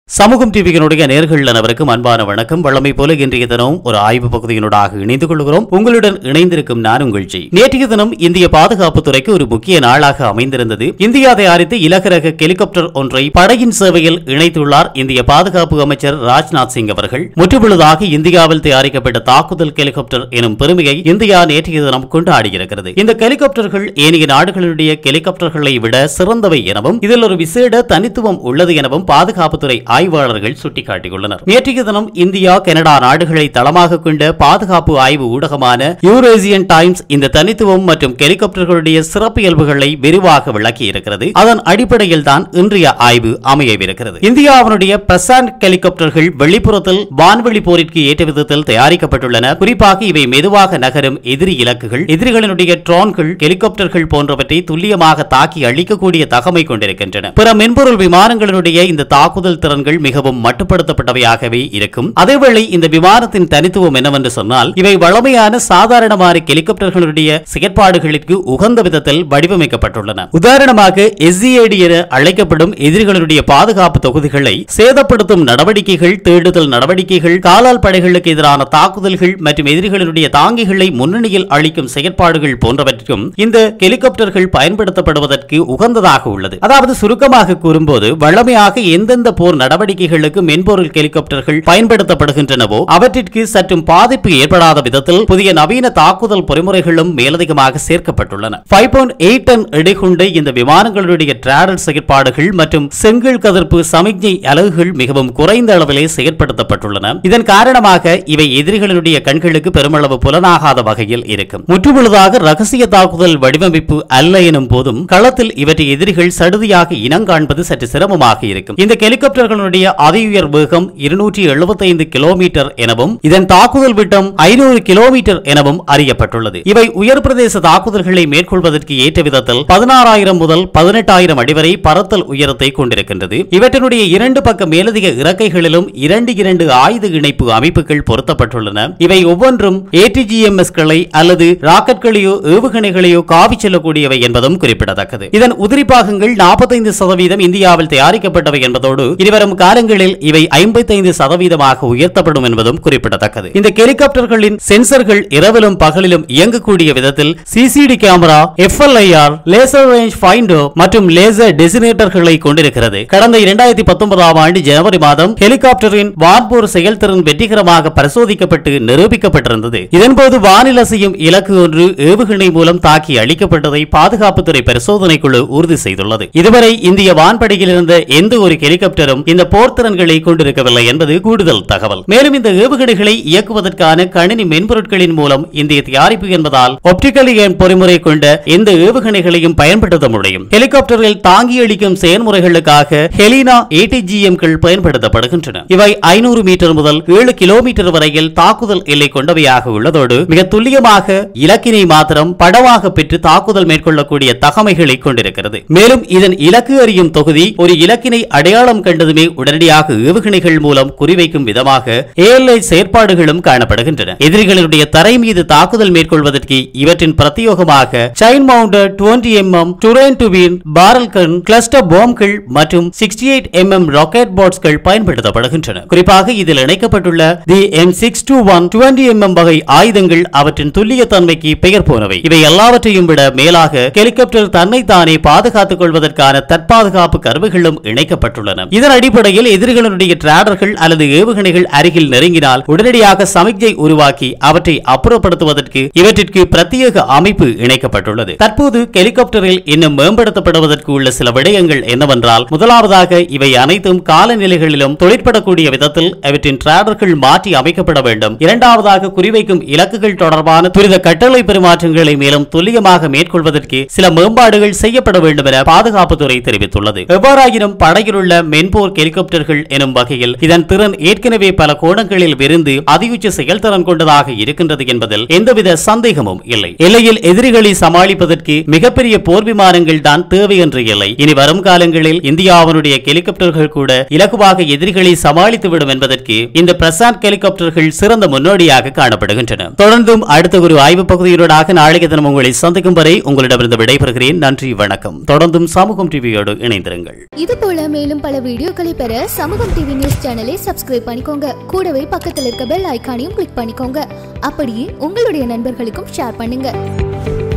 சமூகம் டிவியினுடைய நேர்கள் அனைவருக்கும் அன்பான வணக்கம் வழமை போல இன்றைய தினம் ஒரு ஆய்வு பகுதியினூடாக இணைந்து கொள்கிறோம் உங்களுடன் இணைந்திருக்கும் நான் உங்கள் ஜி நேற்றைய தினம் இந்திய பாதுகாப்பு துறைக்கு ஒரு முக்கிய நாளாக அமைந்திருந்தது இந்தியா தயாரித்த இலகுரக ஹெலிகாப்டர் ஒன்றை படையின் சேவையில் இணைத்துள்ளார் இந்திய பாதுகாப்பு அமைச்சர் ராஜ்நாத் சிங் அவர்கள் முற்றுமுழுதாக இந்தியாவில் தயாரிக்கப்பட்ட தாக்குதல் ஹெலிகாப்டர் எனும் பெருமையை இந்தியா நேற்றைய தினம் கொண்டாடியிருக்கிறது இந்த ஹெலிகாப்டர்கள் ஏனைய நாடுகளுடைய ஹெலிகாப்டர்களை விட சிறந்தவை எனவும் இதில் ஒரு விசேட தனித்துவம் உள்ளது எனவும் பாதுகாப்புத்துறை ஆய்வாளர்கள் சுட்டிக்காட்டியுள்ளனர் நேற்றைய தினம் இந்தியா கனடா நாடுகளை தளமாக கொண்ட பாதுகாப்பு ஆய்வு ஊடகமான யூரேசியன் டைம்ஸ் இந்த தனித்துவம் மற்றும் ஹெலிகாப்டர்களுடைய சிறப்பியல்புகளை விரிவாக விளக்கியிருக்கிறது அதன் அடிப்படையில் தான் இன்றைய ஆய்வு அமையவிருக்கிறது இந்தியாவினுடைய பிரசாந்த் ஹெலிகாப்டர்கள் வெளிப்புறத்தில் வான்வெளி போரிற்கு ஏற்ற விதத்தில் தயாரிக்கப்பட்டுள்ளன குறிப்பாக இவை மெதுவாக நகரும் எதிரி இலக்குகள் எதிரிகளினுடைய ட்ரோன்கள் ஹெலிகாப்டர்கள் போன்றவற்றை துல்லியமாக தாக்கி அழிக்கக்கூடிய தகமை கொண்டிருக்கின்றன பிற மென்பொருள் விமானங்களினுடைய இந்த தாக்குதல் திறன்கள் மிகவும் மட்டுப்படுத்தப்பட்டவையாகவே இருக்கும் அதேவேளை இந்த விமானத்தின் தனித்துவம் என்னவென்று சொன்னால் இவை வளமையான சாதாரணமான ஹெலிகாப்டர்களுடைய செயற்பாடுகளுக்கு உகந்த விதத்தில் வடிவமைக்கப்பட்டுள்ளன உதாரணமாக எஸ்இஏடி என அழைக்கப்படும் எதிரிகளுடைய பாதுகாப்பு தொகுதிகளை சேதப்படுத்தும் நடவடிக்கைகள் தேடுதல் நடவடிக்கைகள் காலால் படைகளுக்கு எதிரான தாக்குதல்கள் மற்றும் எதிரிகளுடைய தாங்கிகளை முன்னணியில் அளிக்கும் செயற்பாடுகள் போன்றவற்றிற்கும் இந்த ஹெலிகாப்டர்கள் பயன்படுத்தப்படுவதற்கு உகந்ததாக உள்ளது அதாவது சுருக்கமாக கூறும்போது வழமையாக எந்தெந்த போர் நடவடிக்கைகளுக்கு மென்பொருள் ஹெலிகாப்டர்கள் பயன்படுத்தப்படுகின்றனவோ அவற்றிற்கு சற்றும் பாதிப்பு ஏற்படாத விதத்தில் புதிய நவீன தாக்குதல் பொறிமுறைகளும் மேலதிகமாக சேர்க்கப்பட்டுள்ளன ஃபைவ் பாயிண்ட் எயிட் டன் எடை கொண்ட இந்த விமானங்களுடைய டிராடல் செயற்பாடுகள் மற்றும் செங்கல் கதிர்ப்பு சமிக்ஞை அலகுகள் மிகவும் குறைந்த அளவிலே செயற்படுத்தப்பட்டுள்ளன இதன் காரணமாக இவை எதிரிகளுடைய கண்களுக்கு பெருமளவு புலனாகாத வகையில் இருக்கும் முற்றுமுழுதாக ரகசிய தாக்குதல் வடிவமைப்பு அல்ல எனும் போதும் களத்தில் இவற்றை எதிரிகள் சடுதியாக இனங்காண்பது சற்று சிரமமாக இருக்கும் இந்த ஹெலிகாப்டர்களுடைய அதிஉயர் வேகம் இருநூற்றி எழுபத்தைந்து கிலோமீட்டர் எனவும் இதன் தாக்குதல் விட்டம் ஐநூறு கிலோமீட்டர் எனவும் அறியப்பட்டுள்ளது இவை உயர் பிரதேச தாக்குதல்களை மேற்கொள்வதற்கு ஏற்ற விதத்தில் பதினாறாயிரம் முதல் பதினெட்டாயிரம் அடி வரை பறத்தல் உயரத்தை கொண்டிருக்கின்றது இவற்றினுடைய இரண்டு பக்க மேலதிக இறக்கைகளிலும் இரண்டு இரண்டு ஆயுத இணைப்பு அமைப்புகள் பொருத்தப்பட்டுள்ளன இவை ஒவ்வொன்றும் ஏடிஜிஎம்எஸ் களை அல்லது ராக்கெட்களையோ ஏவுகணைகளையோ காவி செல்லக்கூடியவை என்பதும் குறிப்பிடத்தக்கது இதன் உதிரி பாகங்கள் நாற்பத்தைந்து சதவீதம் இந்தியாவில் தயாரிக்கப்பட்டவை என்பதோடு இனிவரும் காலங்களில் இவை ஐம்பத்தைந்து சதவீதமாக உயர்த்தப்படும் என்பதும் குறிப்பிடத்தக்கது இந்த ஹெலிகாப்டர்களின் சென்சர்கள் இரவிலும் பகலிலும் இயங்கக்கூடிய விதத்தில் CCD camera FLIR laser range finder மற்றும் லேசர் டெசினேட்டர்களை கொண்டிருக்கிறது கடந்த இரண்டாயிரத்தி பத்தொன்பதாம் ஆண்டு ஜனவரி மாதம் ஹெலிகாப்டரின் வான்போர் செயல்திறன் வெற்றிகரமாக பரிசோதிக்கப்பட்டு நிரூபிக்கப்பட்டிருந்தது இதன்போது வானில் அசையும் இலக்கு ஒன்று ஏவுகணை மூலம் தாக்கி அளிக்கப்பட்டதை பாதுகாப்புத்துறை பரிசோதனை குழு உறுதி செய்துள்ளது இதுவரை இந்திய வான்படையில் இருந்த எந்த ஒரு ஹெலிகாப்டரும் இந்த போர்த்திறன்களை கொண்டிருக்கவில்லை என்பது கூடுதல் தகவல் மேலும் இந்த ஏவுகணைகளை இயக்குவதற்கான கணினி மென்பொருட்களின் மூலம் இந்திய தயாரிப்பு என்பதால் ஒப்டிக்கலி பொறிமுறை கொண்ட எந்த ஏவுகணைகளையும் பயன்படுத்த முடியும் ஹெலிகாப்டரில் தாங்கி அளிக்கும் செயல்முறைகளுக்காக ஹெலினா ஏடிஜிஎம்கள் பயன்படுத்தப்படுகின்றன இவை ஐநூறு மீட்டர் முதல் ஏழு கிலோமீட்டர் வரையில் தாக்குதல் எல்லை கொண்டவையாக உள்ளதோடு மிக துல்லியமாக இலக்கினை மாத்திரம் படமாக பெற்று தாக்குதல் மேற்கொள்ளக்கூடிய தகமைகளை கொண்டிருக்கிறது மேலும் இதன் இலக்கு அறியும் தொகுதி ஒரு இலக்கினை அடையாளம் கண்டதுமே உடனடியாக ஏவுகணைகள் மூலம் குறிவைக்கும் விதமாக ஏஎல்ஐ செயற்பாடுகளும் காணப்படுகின்றன எதிரிகளுடைய தரை மீது தாக்குதல் மேற்கொள்வதற்கு இவற்றின் பிரத்யோகமாக சைன் மவுண்டர் டுவெண்டி எம்எம் டுரேன் டுவின் பாரல் கன் கிளஸ்டர் பாம்கள் மற்றும் சிக்ஸ்டி எயிட் எம்எம் ராக்கெட் பாட்ஸ்கள் பயன்படுத்தப்படுகின்றன குறிப்பாக இதில் இணைக்கப்பட்டுள்ள the M six two one twenty MM வகை ஆயுதங்கள் அவற்றின் துல்லியத்தன்மைக்கு பெயர் போனவை இவை எல்லாவற்றையும் விட மேலாக ஹெலிகாப்டர் தன்னைத்தானே பாதுகாத்துக் கொள்வதற்கான தற்பாதுகாப்பு கருவிகளும் இணைக்கப்பட்டுள்ளன இதன் அடிப்படையில் எதிரிகளுடைய டிராடர்கள் அல்லது ஏவுகணைகள் அருகில் நெருங்கினால் உடனடியாக சமிக்ஞை உருவாக்கி அவற்றை அப்புறப்படுத்துவதற்கு இவற்றிற்கு பிரத்யேக அமைப்பு இணைக்கப்பட்டுள்ளது தற்போது ஹெலிகாப்டரில் இன்னும் மேம்படுத்தப்படுவதற்கு உள்ள சில விடயங்கள் என்னவென்றால் முதலாவதாக இவை அனைத்தும் காலநிலைகளிலும் தொழிற்படக்கூடிய விதத்தில் அவற்றின் டிராடர்கள் மாற்றி அமைக்கப்பட வேண்டும் இரண்டாவதாக குறிவைக்கும் இலக்குகள் தொடர்பான துரித கட்டளை பரிமாற்றங்களை மேலும் துல்லியமாக மேற்கொள்வதற்கு சில மேம்பாடுகள் செய்யப்பட வேண்டும் என பாதுகாப்புத்துறை தெரிவித்துள்ளது எவ்வாறாயினும் படையிலுள்ள மென்போர் ஹெலிகாப்டர்கள் எனும் வகையில் இதன் திறன் ஏற்கனவே பல கோணங்களில் விருந்து அதியுச்ச செயல்திறன் கொண்டதாக இருக்கின்றது என்பதில் எந்தவித சந்தேகமும் இல்லை எல்லையில் எதிரிகளை சமாளிப்பதற்கு மிகப்பெரிய போர் விமானங்கள் தான் தேவை என்று இல்லை இனி வரும் காலங்களில் இந்தியாவினுடைய ஹெலிகாப்டர்கள் கூட இலகுவாக எதிரிகளை சமாளித்துவிடும் என்பதற்கு இந்த பிரசாந்த் ஹெலிகாப்டர்கள் சிறந்த முன்னோடியாக காணப்படுகின்றன தொடர்ந்தும் அடுத்த ஒரு ஆய்வு பகுதியினூடாக நாளைய தினம் உங்களை சந்திக்கும் வரை உங்களிடமிருந்து விடைபெறுகிறேன் நன்றி வணக்கம் தொடர்ந்தும் சமூகம் டிவியோடு இணைந்திருங்கள் இது போல மேலும் பல வீடியோக்களை பெற சமூகம் டிவி நியூஸ் சேனலை சப்ஸ்கிரைப் பண்ணிக்கோங்க கூடவே பக்கத்தில் இருக்க பெல் ஐகானையும் கிளிக் பண்ணிக்கோங்க அப்படியே உங்களுடைய நண்பர்களுக்கும் ஷேர் பண்ணுங்க